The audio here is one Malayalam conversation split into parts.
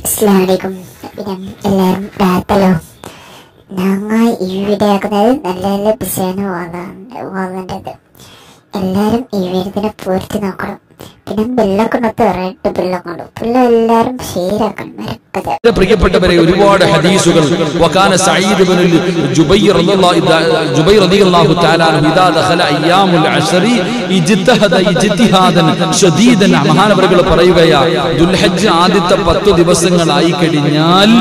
അസ്സലാമലൈക്കും പിന്നെ എല്ലാവരും റാത്തലോ ഞങ്ങൾ ഈ വീഡിയോ ആക്കുന്നത് നല്ല നല്ല ഡിസൈൻ വാങ്ങേണ്ടത് എല്ലാവരും ഈ വീഡിയോനെ പൂർത്തി നോക്കണം പിന്നെ ബില്ലൊക്കെ റെഡ് ബില്ലൊക്കെ ബില്ല എല്ലാവരും ഷെയറാക്കണം മറക്കത് എന്റെ പ്രിയപ്പെട്ടവരെ ഒരുപാട് ഹദീസുകൾ വകാന സഈദ് ഇബ്നുൽ ജുബൈർ റളിയല്ലാഹു തആ- ജുബൈർ റളിയല്ലാഹു തആല അൻഹു ഇദാ ദഖല അയ്യാമുൽ അശ്രി ഇജ്തഹദ ഇജ്തിഹാദൻ ശദീദൻ മഹാനവറുകൾ പറയുകയാ ദുൽഹജ്ജ് ആദ്യത്തെ പത്ത് ദിവസങ്ങളായി കഴിഞ്ഞാൽ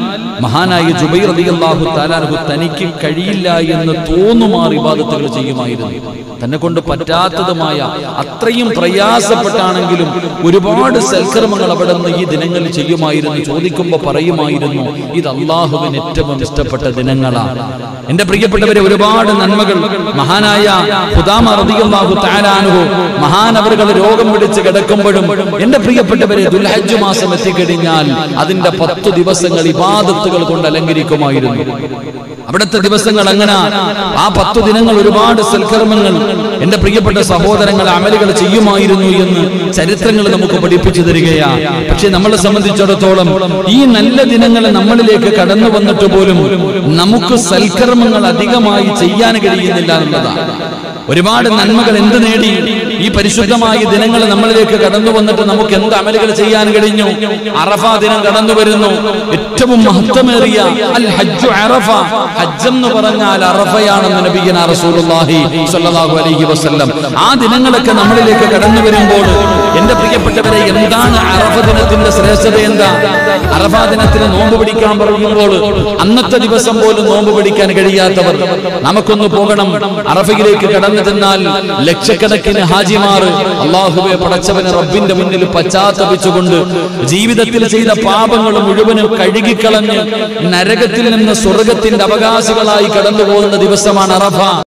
മഹാനായ ജുബൈർ റളിയല്ലാഹു തആല അൻഹു തനിക്ക് കഴിയില്ല എന്ന് തോന്നുമാർ ഇബാദത്തുകൾ ചെയ്യുമായിരുന്നു തന്നെ കൊണ്ട് പറ്റാത്തതുമായ അത്രയും പ്രയാസപ്പെട്ടാണെങ്കിലും ഒരുപാട് സൽക്കർമ്മങ്ങൾ അവിടെ നിന്ന് ഈ ദിനങ്ങളിൽ ചെയ്യുമായിരുന്നു ചോദിക്കുമ്പോൾ പറയുമായിരുന്നു ഇത് അള്ളാഹുവിന് ഏറ്റവും ഇഷ്ടപ്പെട്ട ദിനങ്ങളാണ് എന്റെ പ്രിയപ്പെട്ടവരെ ഒരുപാട് നന്മകൾ മഹാനായ ഹുദാമ റളിയല്ലാഹു തആല അൻഹു മഹാനവറുകൾ രോഗം പിടിച്ച് കിടക്കുമ്പോഴും എന്റെ പ്രിയപ്പെട്ടവരെ ദുൽഹജ്ജ് മാസം എത്തിക്കഴിഞ്ഞാൽ അതിന്റെ പത്ത് ദിവസങ്ങൾ ഇബാദത്തുകൾ കൊണ്ട് അലങ്കരിക്കുമായിരുന്നു അവിടുത്തെ ദിവസങ്ങൾ അങ്ങനെ ആ പത്തു ദിനങ്ങൾ ഒരുപാട് സൽക്കർമ്മങ്ങൾ എന്റെ പ്രിയപ്പെട്ട സഹോദരങ്ങൾ അമലുകൾ ചെയ്യുമായിരുന്നു എന്ന് ചരിത്രങ്ങൾ നമുക്ക് പഠിപ്പിച്ചു തരികയാ പക്ഷെ നമ്മളെ സംബന്ധിച്ചിടത്തോളം ഈ നല്ല ദിനങ്ങൾ നമ്മളിലേക്ക് കടന്നു വന്നിട്ട് പോലും നമുക്ക് സൽക്കർമ്മങ്ങൾ അധികമായി ചെയ്യാൻ കഴിയുന്നില്ല എന്നുള്ളതാണ് ഒരുപാട് നന്മകൾ എന്ത് നേടി ഈ പരിശുദ്ധമായ ദിനങ്ങൾ നമ്മളിലേക്ക് കടന്നു വന്നിട്ട് നമുക്ക് എന്ത് അമലുകൾ ചെയ്യാൻ കഴിഞ്ഞു അറഫ ദിനം കടന്നു വരുന്നു ഏറ്റവും മഹത്വമേറിയ അൽ ഹജ്ജു അറഫ ഹജ്ജ് എന്ന് പറഞ്ഞാൽ അറഫയാണെന്ന് നബിയന റസൂലുള്ളാഹി സ്വല്ലല്ലാഹു അലൈഹി വസല്ലം ആ ദിനങ്ങളൊക്കെ നമ്മളിലേക്ക് കടന്നു വരുമ്പോൾ എന്റെ പ്രിയപ്പെട്ടവരെ എന്താണ് അറഫ ദിനത്തിന്റെ ശ്രേഷ്ഠത എന്താ അറഫ ദിനത്തിന് നോമ്പ് പിടിക്കാൻ പറയുമ്പോൾ അന്നത്തെ ദിവസം പോലും നോമ്പ് പിടിക്കാൻ കഴിയാത്തവർ നമുക്കൊന്ന് പോകണം അറഫയിലേക്ക് കടന്നു ചെന്നാൽ ലക്ഷക്കണക്കിന് ഹാജിമാർ അള്ളാഹുബെ പടച്ചവന് റബ്ബിന്റെ മുന്നിൽ പശ്ചാത്തപിച്ചുകൊണ്ട് ജീവിതത്തിൽ ചെയ്ത പാപങ്ങൾ മുഴുവനും കഴുകിക്കളഞ്ഞ് നരകത്തിൽ നിന്ന് സ്വർഗത്തിന്റെ അവകാശികളായി കടന്നു പോകുന്ന ദിവസമാണ് അറഫ